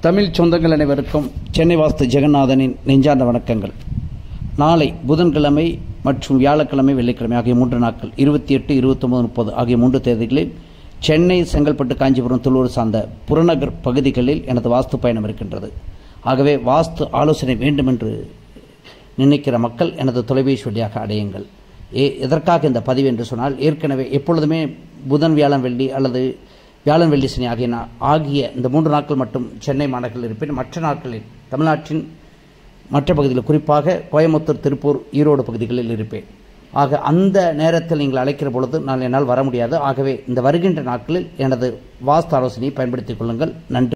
தமிழ் சொந்தங்கள் அனைவருக்கும் சென்னை வாஸ்து ஜெகநாதனின் நெஞ்சார்ந்த வணக்கங்கள் நாளை புதன்கிழமை மற்றும் வியாழக்கிழமை வெள்ளிக்கிழமை ஆகிய மூன்று நாட்கள் இருபத்தி எட்டு இருபத்தொம்பது முப்பது ஆகிய மூன்று தேதிகளில் சென்னை செங்கல்பட்டு காஞ்சிபுரம் துளூர் சார்ந்த புறநகர் பகுதிகளில் எனது வாஸ்து பயணம் இருக்கின்றது ஆகவே வாஸ்து ஆலோசனை வேண்டும் என்று நினைக்கிற மக்கள் எனது தொலைபேசி வழியாக அடையுங்கள் ஏ எதற்காக இந்த பதிவு என்று சொன்னால் ஏற்கனவே எப்பொழுதுமே புதன் வியாழன் வெள்ளி அல்லது வியாழன் வெள்ளி சனி ஆகிய நா- ஆகிய இந்த மூன்று நாட்கள் மட்டும் சென்னை மாநகரில் இருப்பேன் மற்ற நாட்களில் தமிழ்நாட்டின் மற்ற பகுதிகளில் குறிப்பாக கோயம்புத்தூர் திருப்பூர் ஈரோடு பகுதிகளில் இருப்பேன் ஆக அந்த நேரத்தில் நீங்கள் அழைக்கிற பொழுது நான் என்னால் வர முடியாது ஆகவே இந்த வருகின்ற நாட்களில் எனது வாஸ்து ஆலோசனையை பயன்படுத்திக் கொள்ளுங்கள் நன்றி